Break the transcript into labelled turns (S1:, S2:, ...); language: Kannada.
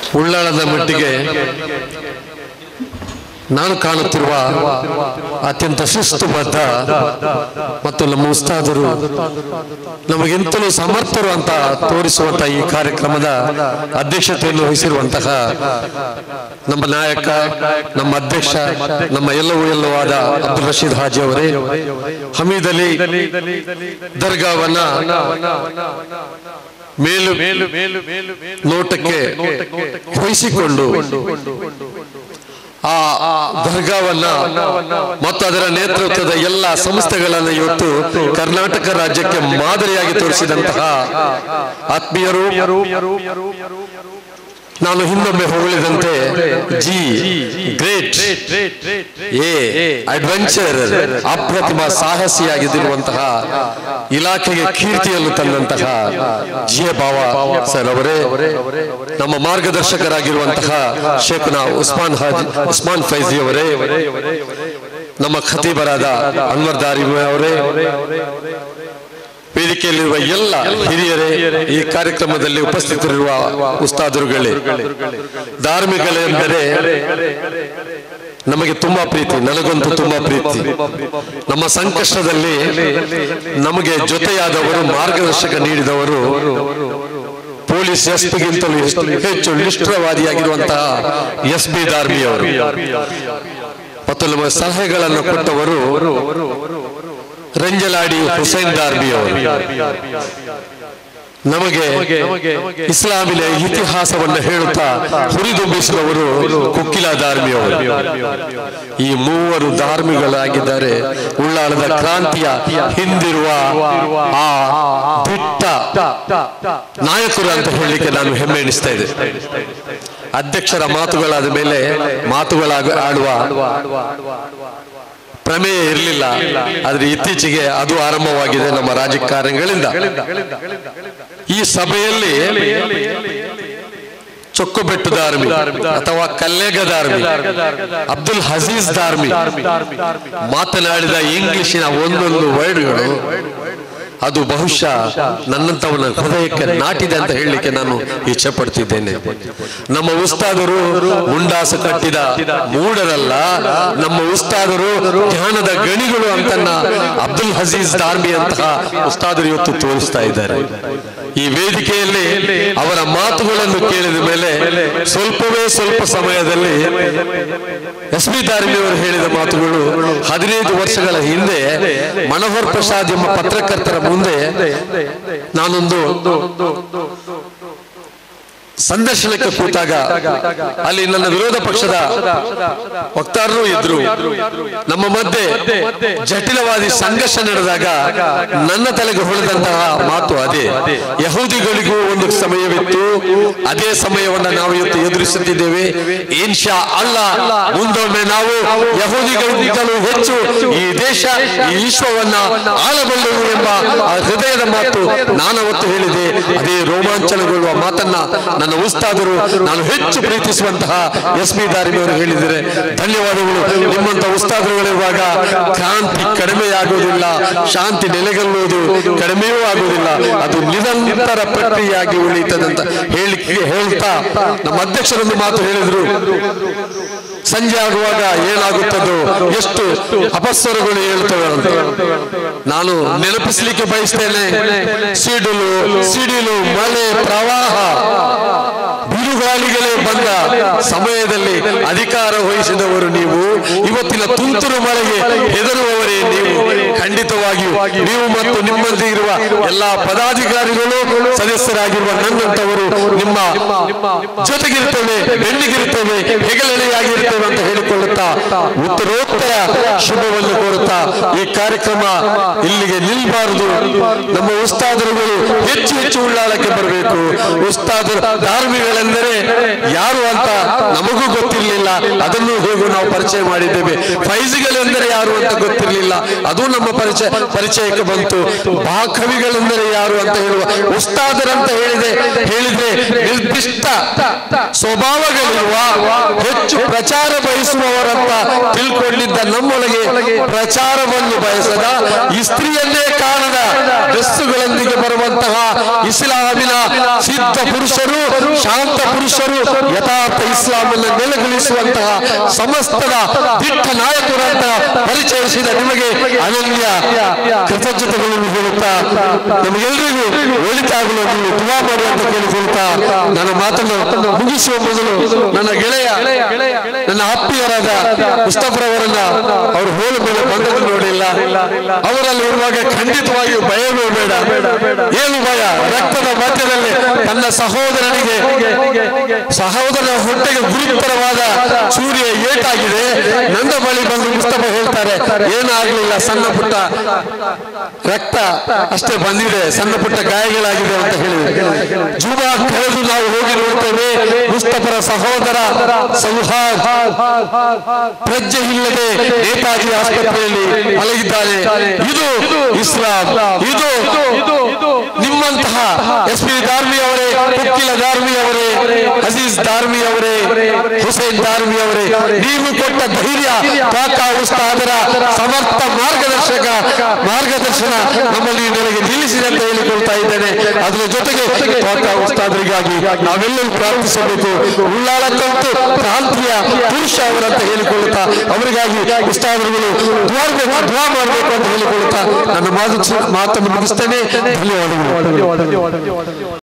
S1: ಉಳ್ಳಾಳದ ಮಟ್ಟಿಗೆ ನಾನು ಕಾಣುತ್ತಿರುವ ಅತ್ಯಂತ ಶಿಸ್ತುಬದ್ಧ ಮತ್ತು ನಮ್ಮ ಉಸ್ತಾದರು ನಮಗೆಂತಲೂ ಸಮರ್ಥರು ಅಂತ ತೋರಿಸುವಂತಹ ಈ ಕಾರ್ಯಕ್ರಮದ ಅಧ್ಯಕ್ಷತೆಯನ್ನು ವಹಿಸಿರುವಂತಹ ನಮ್ಮ ನಾಯಕ ನಮ್ಮ ಅಧ್ಯಕ್ಷ ನಮ್ಮ ಎಲ್ಲವೂ ಎಲ್ಲವಾದ ಅಬ್ದುಲ್ ರಶೀದ್ ಹಾಜಿ ಅವರೇ ಹಮೀದ್ ಅಲಿ ದರ್ಗಾವನ್ನ ಮೇಲು ಮೇಲು ಮೇಲು ಮೇಲು ನೋಟಕ್ಕೆ ವಹಿಸಿಕೊಂಡು ಆ ದರ್ಗಾವನ್ನ ಮತ್ತು ಅದರ ನೇತೃತ್ವದ ಎಲ್ಲ ಸಂಸ್ಥೆಗಳನ್ನು ಇವತ್ತು ಕರ್ನಾಟಕ ರಾಜ್ಯಕ್ಕೆ ಮಾದರಿಯಾಗಿ ತೋರಿಸಿದಂತಹ ಆತ್ಮೀಯರು ನಾನು ಹಿಂದೊಮ್ಮೆ ಹೊಗಳಿದಂತೆ ಜಿ ಗ್ರೇಟ್ ಎ ಅಡ್ವೆಂಚರ್ ಅಪ್ರತಿಮ ಸಾಹಸಿಯಾಗಿದ್ದಿರುವಂತಹ ಇಲಾಖೆಗೆ ಕೀರ್ತಿಯನ್ನು ತಂದಂತಹ ಜಿ ಎ ಬಾವ ಸರ್ ಅವರೇ ನಮ್ಮ ಮಾರ್ಗದರ್ಶಕರಾಗಿರುವಂತಹ ಶೇಖನ ಉಸ್ಮಾನ್ ಹಾಜ್ ಉಸ್ಮಾನ್ ಫೈಜಿ ಅವರೇ ನಮ್ಮ ಖತೀಬರಾದ ಅನ್ವರ್ ದಾರಿ ಅವರೇ ವೇದಿಕೆಯಲ್ಲಿರುವ ಎಲ್ಲ ಹಿರಿಯರೇ ಈ ಕಾರ್ಯಕ್ರಮದಲ್ಲಿ ಉಪಸ್ಥಿತರಿರುವ ಉಸ್ತಾದರುಗಳೇ ಧಾರ್ಮಿಕಳೆಂದರೆ ನಮಗೆ ತುಂಬಾ ಪ್ರೀತಿ ನನಗಂತೂ ತುಂಬಾ ಪ್ರೀತಿ ನಮ್ಮ ಸಂಕಷ್ಟದಲ್ಲಿ ನಮಗೆ ಜೊತೆಯಾದವರು ಮಾರ್ಗದರ್ಶಕ ನೀಡಿದವರು ಪೊಲೀಸ್ ಎಸ್ ಪಿಗಿಂತಲೂ ಹೆಚ್ಚು ನಿಷ್ಠವಾದಿಯಾಗಿರುವಂತಹ ಎಸ್ ಬಿ ದಾರ್ಮಿ ಅವರು ಮತ್ತು ನಮ್ಮ ಸಲಹೆಗಳನ್ನು ಕೊಟ್ಟವರು ರಂಜಲಾಡಿ ಹುಸೈನ್ ದಾರ್ಬಿ ಅವರು ನಮಗೆ ಇಸ್ಲಾಮಿನ ಇತಿಹಾಸವನ್ನು ಹೇಳುತ್ತಾ ಹುರಿದುಂಬಿಸಿದವರು ಕುಕ್ಕಿಲ ದಾರ್ಮಿ ಅವರು ಈ ಮೂವರು ಧಾರ್ಮಿಗಳಾಗಿದ್ದಾರೆ ಉಳ್ಳಾಳದ ಕ್ರಾಂತಿಯ ಹಿಂದಿರುವ ಆ ದಿಟ್ಟ ನಾಯಕರು ಅಂತ ಹೇಳಲಿಕ್ಕೆ ನಾನು ಹೆಮ್ಮೆ ಎಣಿಸ್ತಾ ಇದ್ದೆ ಅಧ್ಯಕ್ಷರ ಮಾತುಗಳಾದ ಮೇಲೆ ಮಾತುಗಳಾಗ ಆಡುವ ಪ್ರಮೇಯ ಇರಲಿಲ್ಲ ಆದ್ರೆ ಇತ್ತೀಚೆಗೆ ಅದು ಆರಂಭವಾಗಿದೆ ನಮ್ಮ ರಾಜಕಾರಣಿಗಳಿಂದ ಈ ಸಭೆಯಲ್ಲಿ ಚೊಕ್ಕುಬೆಟ್ಟು ದಾರ್ಮಿ ಅಥವಾ ಕಲ್ಲೇಗ ದಾರ್ಮಿ ಅಬ್ದುಲ್ ಹಜೀಜ್ ದಾರ್ಮಿ ಮಾತನಾಡಿದ ಇಂಗ್ಲಿಶಿನ ಒಂದೊಂದು ವರ್ಡ್ಗಳು ಅದು ಬಹುಶಃ ನನ್ನಂತವನ ಹೃದಯಕ್ಕೆ ನಾಟಿದೆ ಅಂತ ಹೇಳಲಿಕ್ಕೆ ನಾನು ಇಚ್ಛೆ ಪಡ್ತಿದ್ದೇನೆ ನಮ್ಮ ಉಸ್ತಾದರು ಮುಂಡಾಸು ಕಟ್ಟಿದ ಮೂಡರಲ್ಲ ನಮ್ಮ ಉಸ್ತಾದರು ಧ್ಯಾನದ ಗಣಿಗಳು ಅಂತನ್ನ ಅಬ್ದುಲ್ ಹಜೀಜ್ ದಾರ್ಮಿ ಅಂತಹ ಉಸ್ತಾದರು ಇವತ್ತು ತೋರಿಸ್ತಾ ಇದ್ದಾರೆ ಈ ವೇದಿಕೆಯಲ್ಲಿ ಅವರ ಮಾತುಗಳನ್ನು ಕೇಳಿದ ಮೇಲೆ ಸ್ವಲ್ಪವೇ ಸ್ವಲ್ಪ ಸಮಯದಲ್ಲಿ ಎಸ್ ಬಿ ದಾರ್ಮಿ ಅವರು ಹೇಳಿದ ಮಾತುಗಳು ಹದಿನೈದು ವರ್ಷಗಳ ಹಿಂದೆ ಮನೋಹರ್ ಪ್ರಸಾದ್ ಎಂಬ ಪತ್ರಕರ್ತರ ಮುಂದೆ ನಾನೊಂದು ಸಂದರ್ಶನಕ್ಕೆ ಕೂತಾಗ ಅಲ್ಲಿ ನನ್ನ ವಿರೋಧ ಪಕ್ಷದ ವಕ್ತಾರರು ಇದ್ರು ನಮ್ಮ ಮಧ್ಯೆ ಜಟಿಲವಾದಿ ಸಂಘರ್ಷ ನಡೆದಾಗ ನನ್ನ ತಲೆಗೆ ಹೊಳೆದಂತಹ ಮಾತು ಅದೇ ಯಹೂದಿಗಳಿಗೂ ಒಂದು ಸಮಯವಿತ್ತು ಅದೇ ಸಮಯವನ್ನ ನಾವು ಇವತ್ತು ಎದುರಿಸುತ್ತಿದ್ದೇವೆ ಇನ್ಶಾ ಅಲ್ಲ ಮುಂದೊಮ್ಮೆ ನಾವು ಯಹೂದಿಗಳಿಗಿಂತಲೂ ಹೆಚ್ಚು ಈ ದೇಶ ಈ ವಿಶ್ವವನ್ನ ಆಳಬಲ್ಲವು ಎಂಬ ಆ ಹೃದಯದ ಮಾತು ನಾನು ಅವತ್ತು ಹೇಳಿದೆ ಅದೇ ರೋಮಾಂಚನಗೊಳ್ಳುವ ಮಾತನ್ನ ನನ್ನ ಉಸ್ತಾದರು ನಾನು ಹೆಚ್ಚು ಪ್ರೀತಿಸುವಂತಹ ಎಸ್ ಬಿ ದಾರಿಮಿಯವರು ಹೇಳಿದರೆ ಧನ್ಯವಾದಗಳು ನಿಮ್ಮಂತ ಉಸ್ತಾದರುಗಳಿರುವಾಗ ಕ್ರಾಂತಿ ಕಡಿಮೆಯಾಗುವುದಿಲ್ಲ ಶಾಂತಿ ನೆಲೆಗೊಳ್ಳುವುದು ಕಡಿಮೆಯೂ ಆಗುವುದಿಲ್ಲ ಅದು ನಿರಂತರ ಪ್ರಕ್ರಿಯೆಯಾಗಿ ಉಳಿಯುತ್ತದೆ ಅಂತ ಹೇಳಿ ಹೇಳ್ತಾ ನಮ್ಮ ಅಧ್ಯಕ್ಷರೊಂದು ಮಾತು ಹೇಳಿದ್ರು ಸಂಜೆ ಆಗುವಾಗ ಏನಾಗುತ್ತದೋ ಎಷ್ಟು ಅಪಸ್ವರಗಳು ಹೇಳ್ತವೆ ಅಂತ ನಾನು ನೆನಪಿಸಲಿಕ್ಕೆ ಬಯಸ್ತೇನೆ ಸಿಡಿಲು ಸಿಡಿಲು ಮಳೆ ಪ್ರವಾಹ ಬಿರುಗಾಳಿಗಳೇ ಬಂದ ಸಮಯದಲ್ಲಿ ಅಧಿಕಾರ ವಹಿಸಿದವರು ನೀವು ಇವತ್ತಿನ ತುಂತುರು ಮಳೆಗೆ ಹೆದರುವವರೇ ನೀವು ಖಂಡಿತವಾಗಿಯೂ ನೀವು ಮತ್ತು ನಿಮ್ಮಲ್ಲಿ ಇರುವ ಎಲ್ಲಾ ಪದಾಧಿಕಾರಿಗಳು ಸದಸ್ಯರಾಗಿರುವ ನನ್ನಂತವರು ನಿಮ್ಮ ಜೊತೆಗಿರ್ತೇವೆ ಬೆನ್ನಿಗಿರ್ತೇವೆ ಹೆಗಲೆಳೆಯಾಗಿರ್ತೇವೆ ಅಂತ ಹೇಳಿಕೊಳ್ಳುತ್ತಾ ಉತ್ತರೋತ್ತರ ಶುಭವನ್ನು ಕೋರುತ್ತಾ ಈ ಕಾರ್ಯಕ್ರಮ ಇಲ್ಲಿಗೆ ನಿಲ್ಬಾರದು ನಮ್ಮ ಉಸ್ತಾದರುಗಳು ಹೆಚ್ಚು ಹೆಚ್ಚು ಉಳ್ಳಾಳಕ್ಕೆ ಬರಬೇಕು ಉಸ್ತಾದರು ಧಾರ್ಮಿಗಳೆಂದರೆ ಯಾರು ಅಂತ ನಮಗೂ ಗೊತ್ತಿರಲಿಲ್ಲ ಅದನ್ನು ಹೇಗೆ ಇಲ್ಲಿವರೆಗೂ ನಾವು ಪರಿಚಯ ಮಾಡಿದ್ದೇವೆ ಫೈಜಿಗಳೆಂದರೆ ಯಾರು ಅಂತ ಗೊತ್ತಿರಲಿಲ್ಲ ಅದು ನಮ್ಮ ಪರಿಚಯ ಪರಿಚಯಕ್ಕೆ ಬಂತು ಕವಿಗಳೆಂದರೆ ಯಾರು ಅಂತ ಹೇಳುವ ಉಸ್ತಾದರಂತ ಹೇಳಿದೆ ಹೇಳಿದ್ರೆ ನಿರ್ದಿಷ್ಟ ಸ್ವಭಾವಗಳಿರುವ ಹೆಚ್ಚು ಪ್ರಚಾರ ಬಯಸುವವರಂತ ತಿಳ್ಕೊಂಡಿದ್ದ ನಮ್ಮೊಳಗೆ ಪ್ರಚಾರವನ್ನು ಬಯಸದ ಇಸ್ತ್ರಿಯನ್ನೇ ಕಾಣದ ಡ್ರೆಸ್ಸುಗಳೊಂದಿಗೆ ಬರುವಂತಹ ಇಸ್ಲಾಮಿನ ಸಿದ್ಧ ಪುರುಷರು ಶಾಂತ ಪುರುಷರು ಯಥಾರ್ಥ ಇಸ್ಲಾಮನ್ನು ನೆಲೆಗೊಳಿಸುವಂತಹ ಸಮಸ್ತದ ದಿಟ್ಟ ನಾಯಕರಂತ ಪರಿಚಯಿಸಿದ ನಿಮಗೆ ಅನನ್ಯ ಕೃತಜ್ಞತೆಗಳನ್ನು ಹೇಳುತ್ತಾ ನಮಗೆಲ್ಲರಿಗೂ ಒಳಿತಾಗಲು ನೀವು ತುವಾ ಮಾಡಿ ಅಂತ ಕೇಳಿಕೊಳ್ತಾ ನನ್ನ ಮಾತನ್ನು ಮುಗಿಸುವ ಮೊದಲು ನನ್ನ ಗೆಳೆಯ ನನ್ನ ಆತ್ಮೀಯರಾದ ಮುಸ್ತಫರವರನ್ನ ಅವರು ಹೋಲು ಮೇಲೆ ಬಂದದ್ದು ನೋಡಿಲ್ಲ ಅವರಲ್ಲಿ ಇರುವಾಗ ಖಂಡಿತವಾಗಿಯೂ ಭಯವೇ ಬೇಡ ಏನು ಭಯ ರಕ್ತದ ಮಧ್ಯದಲ್ಲಿ ತನ್ನ ಸಹೋದರನಿಗೆ ಸಹೋದರನ ಹೊಟ್ಟೆಗೆ ಗುರುತರವಾದ ಸೂರ್ಯ ಏಟಾಗಿದೆ ನನ್ನ ಬಳಿ ಬಂದು ಮುಸ್ತಫ ಹೇಳ್ತಾರೆ ಏನಾಗ್ಲಿಲ್ಲ ಸಣ್ಣ ಪುಟ್ಟ ರಕ್ತ ಅಷ್ಟೇ ಬಂದಿದೆ ಸಣ್ಣ ಪುಟ್ಟ ಗಾಯಗಳಾಗಿದೆ ಅಂತ ಹೇಳಿದೆ ಜುಮಾ ಕಳೆದು ನಾವು ಹೋಗಿ ನೋಡ್ತೇವೆ ಮುಸ್ತಫರ ಸಹೋದರ ಸೌಹಾರ್ ಪ್ರಜ್ಞೆ ಇಲ್ಲದೆ ನೇತಾಜಿ ಆಸ್ಪತ್ರೆಯಲ್ಲಿ ಮಲಗಿದ್ದಾರೆ ಇದು ಇಸ್ಲಾಂ ಇದು ನಿಮ್ಮಂತಹ ಎಸ್ ಪಿ ದಾರ್ಮಿ ಅವರೇ ಕುಕ್ಕಿಲ ದಾರ್ಮಿ ಅವರೇ ಅಜೀಜ್ ದಾರ್ಮಿ ಅವರೇ ಹುಸೇನ್ ದಾರ್ಮಿ ಅವರೇ ನೀವು ಕೊಟ್ಟ ಧೈರ್ಯ ಪಾಕಾ ಉಸ್ತಾದರ ಸಮರ್ಥ ಮಾರ್ಗದರ್ಶಕ ಮಾರ್ಗದರ್ಶನ ನಮ್ಮಲ್ಲಿ ನನಗೆ ನಿಲ್ಲಿಸಿದೆ ಅಂತ ಹೇಳಿಕೊಳ್ತಾ ಇದ್ದೇನೆ ಅದರ ಜೊತೆಗೆ ಪಾಕಾ ಉಸ್ತಾದರಿಗಾಗಿ ನಾವೆಲ್ಲರೂ ಪ್ರಾರ್ಥಿಸಬೇಕು ಉಳ್ಳಾಳಕ್ಕಂತೂ ಕ್ರಾಂತಿಯ ಪುರುಷ ಅವರಂತ ಹೇಳಿಕೊಳ್ಳುತ್ತಾ ಅವರಿಗಾಗಿ ಉಸ್ತಾದರುಗಳು ದ್ವಾರಬೇಕು ದ್ವಾ ಮಾಡಬೇಕು ಅಂತ ಹೇಳಿಕೊಳ್ಳುತ್ತಾ ನನ್ನ ಮಾತು ಮಾತನ್ನು ಮುಗಿಸ್ತೇನೆ ಧನ್ಯವಾದಗಳು